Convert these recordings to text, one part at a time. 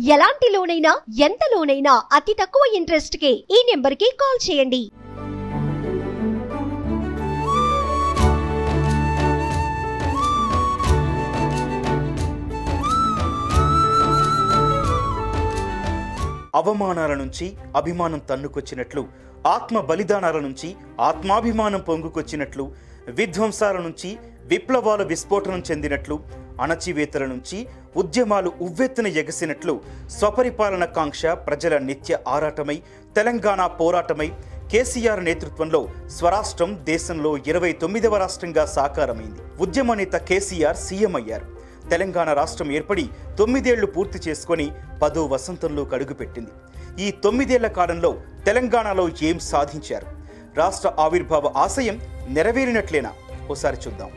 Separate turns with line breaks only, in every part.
ఎలాంటి లోనైనా ఎంత లోనైనా అతి తక్కువ ఇంట్రెస్ట్ కే ఈ నెంబర్ కి కాల్ చేయండి
అవమానాల నుంచి అభిమానం తన్నుకొచ్చినట్లు ఆత్మ బలిదానాల నుంచి ఆత్మాభిమానం పొంగుకొచ్చినట్లు విధ్వంసాల నుంచి విప్లవాల విస్ఫోటనం చెందినట్లు అణచివేతల నుంచి ఉద్యమాలు ఉవ్వెత్తున ఎగసినట్లు స్వపరిపాలన కాంక్ష ప్రజల నిత్య ఆరాటమై తెలంగాణ పోరాటమై కేసీఆర్ నేతృత్వంలో స్వరాష్ట్రం దేశంలో ఇరవై తొమ్మిదవ రాష్ట్రంగా సాకారమైంది ఉద్యమ నేత కేసీఆర్ సీఎం అయ్యారు తెలంగాణ రాష్ట్రం ఏర్పడి తొమ్మిదేళ్లు పూర్తి చేసుకొని పదో వసంతంలో కడుగుపెట్టింది ఈ తొమ్మిదేళ్ల కాలంలో తెలంగాణలో ఏం సాధించారు రాష్ట్ర ఆవిర్భావ ఆశయం నెరవేరినట్లేనా ఓసారి చూద్దాం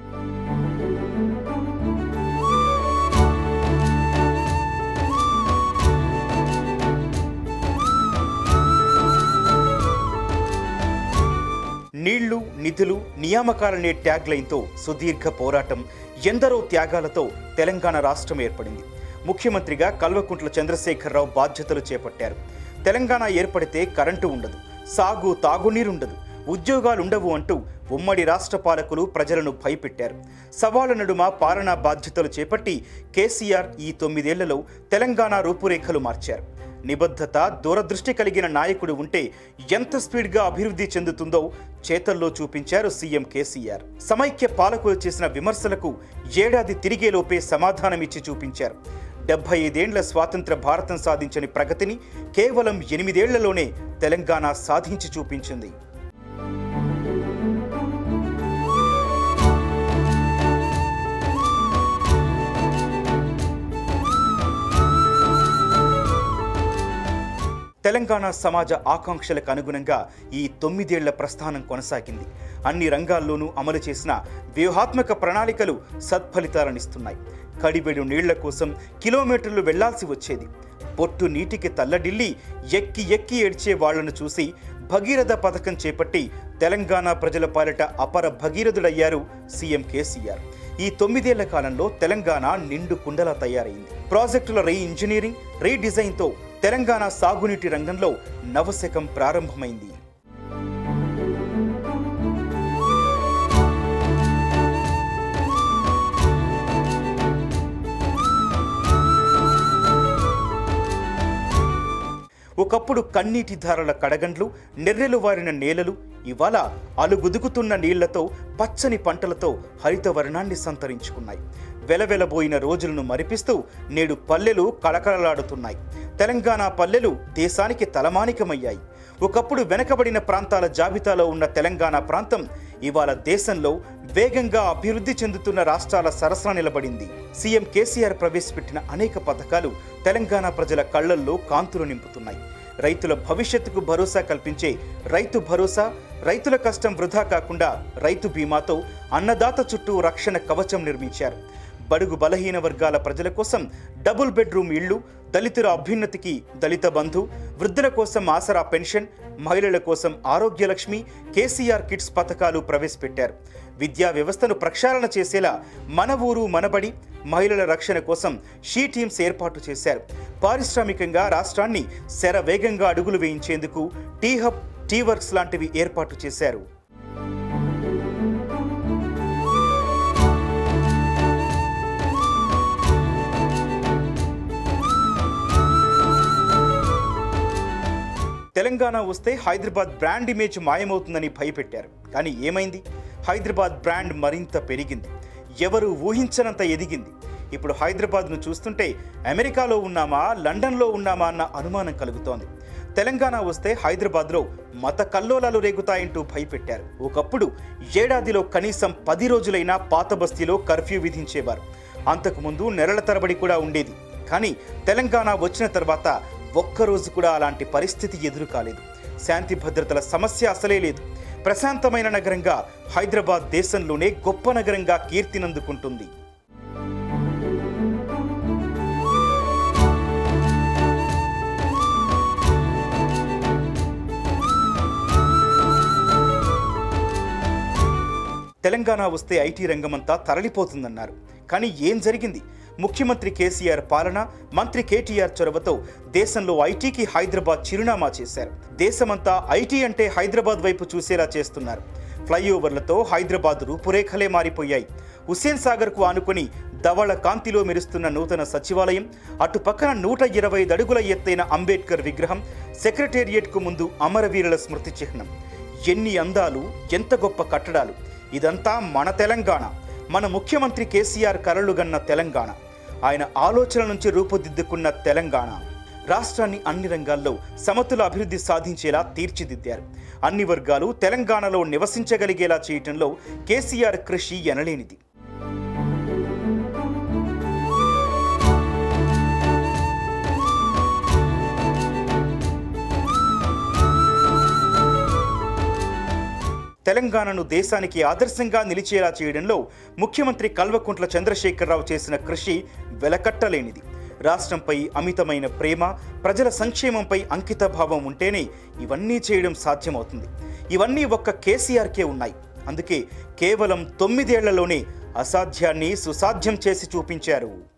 నీళ్లు నిధులు నియామకాలనే ట్యాగ్ లైన్తో సుదీర్ఘ పోరాటం ఎందరో త్యాగాలతో తెలంగాణ రాష్ట్రం ఏర్పడింది ముఖ్యమంత్రిగా కల్వకుంట్ల చంద్రశేఖరరావు బాధ్యతలు చేపట్టారు తెలంగాణ ఏర్పడితే కరెంటు ఉండదు సాగు తాగునీరుండదు ఉద్యోగాలుండవు అంటూ ఉమ్మడి రాష్ట్ర పాలకులు ప్రజలను భయపెట్టారు సవాళ్ల నడుమ పాలనా బాధ్యతలు చేపట్టి కేసీఆర్ ఈ తొమ్మిదేళ్లలో తెలంగాణ రూపురేఖలు మార్చారు నిబద్ధత దూరదృష్టి కలిగిన నాయకుడు ఉంటే ఎంత స్పీడ్గా అభివృద్ధి చెందుతుందో చేతల్లో చూపించారు సీఎం కేసీఆర్ సమైక్య పాలకులు చేసిన విమర్శలకు ఏడాది తిరిగేలోపే సమాధానమిచ్చి చూపించారు డెబ్బై ఐదేండ్ల స్వాతంత్ర భారతం సాధించని ప్రగతిని కేవలం ఎనిమిదేళ్లలోనే తెలంగాణ సాధించి చూపించింది తెలంగాణ సమాజ ఆకాంక్షలకు అనుగుణంగా ఈ తొమ్మిదేళ్ల ప్రస్థానం కొనసాగింది అన్ని రంగాల్లోనూ అమలు చేసిన వ్యూహాత్మక ప్రణాళికలు సత్ఫలితాలనిస్తున్నాయి కడిబెడు నీళ్ల కోసం కిలోమీటర్లు వెళ్లాల్సి వచ్చేది పొట్టు నీటికి తల్లడిల్లి ఎక్కి ఎక్కి ఏడ్చే వాళ్లను చూసి భగీరథ పథకం చేపట్టి తెలంగాణ ప్రజల పాలిట అపర భగీరథుడయ్యారు సీఎం కేసీఆర్ ఈ తొమ్మిదేళ్ల కాలంలో తెలంగాణ నిండు కుండలా తయారైంది ప్రాజెక్టుల రీ ఇంజనీరింగ్ రీడిజైన్తో తెలంగాణ సాగునీటి రంగంలో నవశకం ప్రారంభమైంది ఒకప్పుడు కన్నీటి ధారల కడగండ్లు నెర్రెలు వారిన నేలలు ఇవాళ అలుగుదుగుతున్న నీళ్లతో పచ్చని పంటలతో హరితవర్ణాన్ని సంతరించుకున్నాయి వెలవెలబోయిన రోజులను మరిపిస్తూ నేడు పల్లెలు కళకళలాడుతున్నాయి తెలంగాణ పల్లెలు దేశానికి తలమానికమయ్యాయి ఒకప్పుడు వెనకబడిన ప్రాంతాల జాబితాలో ఉన్న తెలంగాణ ప్రాంతం ఇవాళ దేశంలో వేగంగా అభివృద్ధి చెందుతున్న రాష్ట్రాల సరసన నిలబడింది సీఎం కేసీఆర్ ప్రవేశపెట్టిన అనేక పథకాలు తెలంగాణ ప్రజల కళ్లల్లో కాంతులు నింపుతున్నాయి రైతుల భవిష్యత్తుకు భరోసా కల్పించే రైతు భరోసా రైతుల కష్టం వృధా కాకుండా రైతు బీమాతో అన్నదాత చుట్టూ రక్షణ కవచం నిర్మించారు బడుగు బలహీన వర్గాల ప్రజల కోసం డబుల్ బెడ్రూమ్ ఇళ్లు దళితుల అభ్యున్నతికి దళిత బంధు వృద్ధుల కోసం ఆసరా పెన్షన్ మహిళల కోసం ఆరోగ్య లక్ష్మి కేసీఆర్ కిట్స్ పథకాలు ప్రవేశపెట్టారు విద్యా వ్యవస్థను ప్రక్షాళన చేసేలా మన ఊరు మనబడి మహిళల రక్షణ కోసం షీ టీమ్స్ ఏర్పాటు చేశారు పారిశ్రామికంగా రాష్ట్రాన్ని శర వేగంగా అడుగులు వేయించేందుకు టీ హబ్ టీ వర్క్స్ లాంటివి ఏర్పాటు చేశారు తెలంగాణ వస్తే హైదరాబాద్ బ్రాండ్ ఇమేజ్ మాయమవుతుందని భయపెట్టారు కానీ ఏమైంది హైదరాబాద్ బ్రాండ్ మరింత పెరిగింది ఎవరు ఊహించనంత ఎదిగింది ఇప్పుడు హైదరాబాద్ను చూస్తుంటే అమెరికాలో ఉన్నామా లండన్లో ఉన్నామా అన్న అనుమానం కలుగుతోంది తెలంగాణ వస్తే హైదరాబాద్లో మత కల్లోలాలు రేగుతాయంటూ భయపెట్టారు ఒకప్పుడు ఏడాదిలో కనీసం పది రోజులైనా పాత బస్తీలో కర్ఫ్యూ విధించేవారు అంతకుముందు నెలల తరబడి కూడా ఉండేది కానీ తెలంగాణ వచ్చిన తర్వాత ఒక్కరోజు కూడా అలాంటి పరిస్థితి ఎదురు కాలేదు శాంతి భద్రతల సమస్య అసలే లేదు ప్రశాంతమైన నగరంగా హైదరాబాద్ దేశంలోనే గొప్ప నగరంగా కీర్తినందుకుంటుంది తెలంగాణ వస్తే ఐటీ రంగమంతా తరలిపోతుందన్నారు కానీ ఏం జరిగింది ముఖ్యమంత్రి కేసీఆర్ పాలన మంత్రి కేటీఆర్ చొరవతో దేశంలో ఐటీకి హైదరాబాద్ చిరునామా చేశారు దేశమంతా ఐటీ అంటే హైదరాబాద్ వైపు చూసేలా చేస్తున్నారు ఫ్లైఓవర్లతో హైదరాబాద్ రూపురేఖలే మారిపోయాయి హుస్సేన్ సాగర్కు ఆనుకుని ధవళ కాంతిలో మెరుస్తున్న నూతన సచివాలయం అటు పక్కన నూట ఇరవై అడుగుల ఎత్తైన అంబేద్కర్ విగ్రహం సెక్రటేరియట్కు ముందు అమరవీరుల స్మృతి చిహ్నం ఎన్ని అందాలు ఎంత గొప్ప కట్టడాలు ఇదంతా మన తెలంగాణ మన ముఖ్యమంత్రి కేసీఆర్ కలలుగన్న తెలంగాణ ఆయన ఆలోచనల నుంచి రూపుదిద్దుకున్న తెలంగాణ రాష్ట్రాన్ని అన్ని రంగాల్లో సమతుల అభివృద్ధి సాధించేలా తీర్చిదిద్దారు అన్ని వర్గాలు తెలంగాణలో నివసించగలిగేలా చేయటంలో కేసీఆర్ కృషి ఎనలేనిది తెలంగాణను దేశానికి ఆదర్శంగా నిలిచేలా చేయడంలో ముఖ్యమంత్రి కల్వకుంట్ల చంద్రశేఖరరావు చేసిన కృషి వెలకట్టలేనిది రాష్ట్రంపై అమితమైన ప్రేమ ప్రజల సంక్షేమంపై అంకిత భావం ఉంటేనే ఇవన్నీ చేయడం సాధ్యమవుతుంది ఇవన్నీ ఒక్క కేసీఆర్కే ఉన్నాయి అందుకే కేవలం తొమ్మిదేళ్లలోనే అసాధ్యాన్ని సుసాధ్యం చేసి చూపించారు